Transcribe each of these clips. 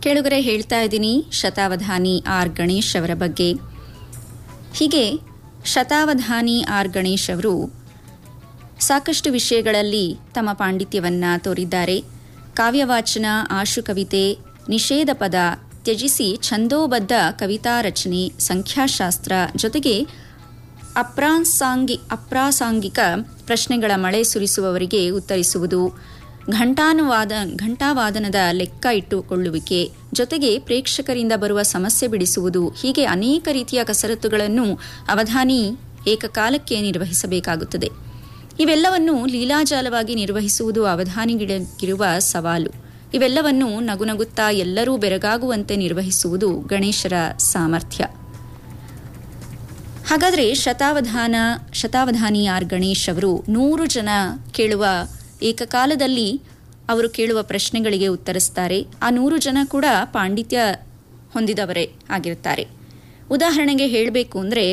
ಕೆಳಗರೆ ಹೇಳ್ತಾ ಇದ್ದೀನಿ ಶತಾವಧಾನಿ ಆರ್ ಗಣೇಶ್ ಅವರ ಬಗ್ಗೆ ಹೀಗೆ ಶತಾವಧಾನಿ ಆರ್ ಗಣೇಶ್ ಅವರು ಸಾಕಷ್ಟು ವಿಷಯಗಳಲ್ಲಿ ತಮ್ಮ ಪಾಂಡಿತ್ಯವನ್ನು ತೋರಿದ್ದಾರೆ ಕಾವ್ಯವಾಚನ ಆಶುಕವಿತೆ ನಿಷೇಧ ಪದ ತ್ಯಜಿಸಿ ಛಂದೋಬದ್ಧ ಕವಿತಾ ರಚನೆ ಸಂಖ್ಯಾಶಾಸ್ತ್ರ ಜೊತೆಗೆ ಅಪ್ರಾಸಾಂಗಿ ಅಪ್ರಾಸಾಂಗಿಕ ಪ್ರಶ್ನೆಗಳ ಮಳೆ ಸುರಿಸುವವರಿಗೆ ಉತ್ತರಿಸುವುದು ಘಂಟಾನುವಾದ ಘಂಟಾವಾದನದ ಲೆಕ್ಕ ಇಟ್ಟುಕೊಳ್ಳುವಿಕೆ ಜೊತೆಗೆ ಪ್ರೇಕ್ಷಕರಿಂದ ಬರುವ ಸಮಸ್ಯೆ ಬಿಡಿಸುವುದು ಹೀಗೆ ಅನೇಕ ರೀತಿಯ ಕಸರತ್ತುಗಳನ್ನು ಅವಧಾನಿ ಏಕಕಾಲಕ್ಕೆ ನಿರ್ವಹಿಸಬೇಕಾಗುತ್ತದೆ ಇವೆಲ್ಲವನ್ನು ಲೀಲಾಜಾಲವಾಗಿ ನಿರ್ವಹಿಸುವುದು ಅವಧಾನಿಗಿರುವ ಸವಾಲು ಇವೆಲ್ಲವನ್ನು ನಗುನಗುತ್ತಾ ಎಲ್ಲರೂ ಬೆರಗಾಗುವಂತೆ ನಿರ್ವಹಿಸುವುದು ಗಣೇಶರ ಸಾಮರ್ಥ್ಯ ಹಾಗಾದರೆ ಶತಾವಧಾನ ಶತಾವಧಾನಿ ಆರ್ ಗಣೇಶ್ ಅವರು ನೂರು ಜನ ಕೇಳುವ ಏಕಕಾಲದಲ್ಲಿ ಅವರು ಕೇಳುವ ಪ್ರಶ್ನೆಗಳಿಗೆ ಉತ್ತರಿಸ್ತಾರೆ ಆ ನೂರು ಜನ ಕೂಡ ಪಾಂಡಿತ್ಯ ಹೊಂದಿದವರೇ ಆಗಿರುತ್ತಾರೆ ಉದಾಹರಣೆಗೆ ಹೇಳಬೇಕು ಅಂದರೆ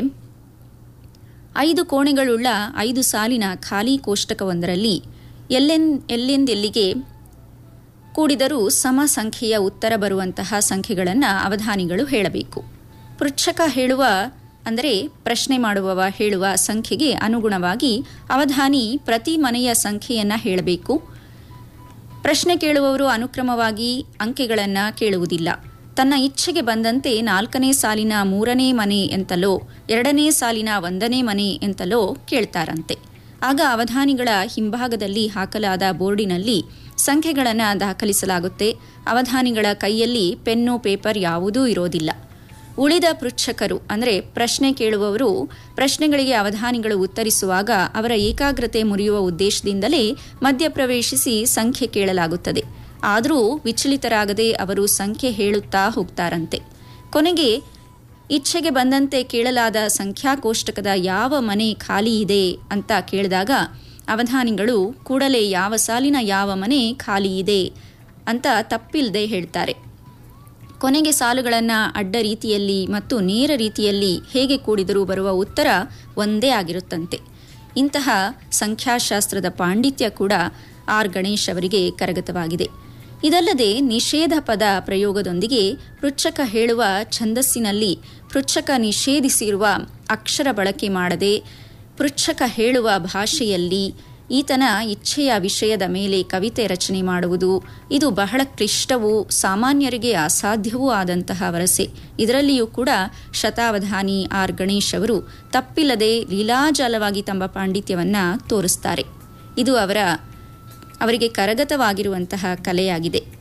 ಐದು ಕೋಣೆಗಳುಳ್ಳ ಐದು ಸಾಲಿನ ಖಾಲಿ ಕೋಷ್ಟಕವೊಂದರಲ್ಲಿ ಎಲ್ಲೆನ್ ಎಲ್ಲೆಂದೆಲ್ಲಿಗೆ ಕೂಡಿದರೂ ಸಮ ಸಂಖ್ಯೆಯ ಉತ್ತರ ಬರುವಂತಹ ಸಂಖ್ಯೆಗಳನ್ನು ಅವಧಾನಿಗಳು ಹೇಳಬೇಕು ಪೃಚ್ಛಕ ಹೇಳುವ ಅಂದರೆ ಪ್ರಶ್ನೆ ಮಾಡುವವ ಹೇಳುವ ಸಂಖ್ಯೆಗೆ ಅನುಗುಣವಾಗಿ ಅವಧಾನಿ ಪ್ರತಿ ಮನೆಯ ಸಂಖ್ಯೆಯನ್ನು ಹೇಳಬೇಕು ಪ್ರಶ್ನೆ ಕೇಳುವವರು ಅನುಕ್ರಮವಾಗಿ ಅಂಕೆಗಳನ್ನು ಕೇಳುವುದಿಲ್ಲ ತನ್ನ ಇಚ್ಛೆಗೆ ಬಂದಂತೆ ನಾಲ್ಕನೇ ಸಾಲಿನ ಮೂರನೇ ಮನೆ ಎಂತಲೋ ಎರಡನೇ ಸಾಲಿನ ಒಂದನೇ ಮನೆ ಎಂತಲೋ ಕೇಳ್ತಾರಂತೆ ಆಗ ಅವಧಾನಿಗಳ ಹಿಂಭಾಗದಲ್ಲಿ ಹಾಕಲಾದ ಬೋರ್ಡಿನಲ್ಲಿ ಸಂಖ್ಯೆಗಳನ್ನು ದಾಖಲಿಸಲಾಗುತ್ತೆ ಅವಧಾನಿಗಳ ಕೈಯಲ್ಲಿ ಪೆನ್ನು ಪೇಪರ್ ಯಾವುದೂ ಇರೋದಿಲ್ಲ ಉಳಿದ ಪೃಚ್ಛಕರು ಅಂದರೆ ಪ್ರಶ್ನೆ ಕೇಳುವವರು ಪ್ರಶ್ನೆಗಳಿಗೆ ಅವಧಾನಿಗಳು ಉತ್ತರಿಸುವಾಗ ಅವರ ಏಕಾಗ್ರತೆ ಮುರಿಯುವ ಉದ್ದೇಶದಿಂದಲೇ ಮಧ್ಯಪ್ರವೇಶಿಸಿ ಸಂಖ್ಯೆ ಕೇಳಲಾಗುತ್ತದೆ ಆದರೂ ವಿಚಲಿತರಾಗದೆ ಅವರು ಸಂಖ್ಯೆ ಹೇಳುತ್ತಾ ಹೋಗ್ತಾರಂತೆ ಕೊನೆಗೆ ಇಚ್ಛೆಗೆ ಬಂದಂತೆ ಕೇಳಲಾದ ಸಂಖ್ಯಾಕೋಷ್ಟಕದ ಯಾವ ಮನೆ ಖಾಲಿ ಇದೆ ಅಂತ ಕೇಳಿದಾಗ ಅವಧಾನಿಗಳು ಕೂಡಲೇ ಯಾವ ಸಾಲಿನ ಯಾವ ಮನೆ ಖಾಲಿ ಇದೆ ಅಂತ ತಪ್ಪಿಲ್ಲದೆ ಹೇಳ್ತಾರೆ ಕೊನೆಗೆ ಸಾಲುಗಳನ್ನು ಅಡ್ಡ ರೀತಿಯಲ್ಲಿ ಮತ್ತು ನೇರ ರೀತಿಯಲ್ಲಿ ಹೇಗೆ ಕೂಡಿದರೂ ಬರುವ ಉತ್ತರ ಒಂದೇ ಆಗಿರುತ್ತಂತೆ ಇಂತಹ ಸಂಖ್ಯಾಶಾಸ್ತ್ರದ ಪಾಂಡಿತ್ಯ ಕೂಡ ಆರ್ ಗಣೇಶ್ ಅವರಿಗೆ ಕರಗತವಾಗಿದೆ ಇದಲ್ಲದೆ ನಿಷೇಧ ಪದ ಪ್ರಯೋಗದೊಂದಿಗೆ ಪೃಚ್ಛಕ ಹೇಳುವ ಛಂದಸ್ಸಿನಲ್ಲಿ ಪೃಚ್ಛಕ ನಿಷೇಧಿಸಿರುವ ಅಕ್ಷರ ಬಳಕೆ ಮಾಡದೆ ಪೃಚ್ಛಕ ಹೇಳುವ ಭಾಷೆಯಲ್ಲಿ ಈತನ ಇಚ್ಛೆಯ ವಿಷಯದ ಮೇಲೆ ಕವಿತೆ ರಚನೆ ಮಾಡುವುದು ಇದು ಬಹಳ ಕ್ಲಿಷ್ಟವೂ ಸಾಮಾನ್ಯರಿಗೆ ಅಸಾಧ್ಯವೂ ಆದಂತಹ ವರಸೆ ಇದರಲ್ಲಿಯೂ ಕೂಡ ಶತಾವಧಾನಿ ಆರ್ ಗಣೇಶ್ ಅವರು ತಪ್ಪಿಲ್ಲದೆ ಲೀಲಾಜಾಲವಾಗಿ ತಮ್ಮ ಪಾಂಡಿತ್ಯವನ್ನು ತೋರಿಸ್ತಾರೆ ಇದು ಅವರ ಅವರಿಗೆ ಕರಗತವಾಗಿರುವಂತಹ ಕಲೆಯಾಗಿದೆ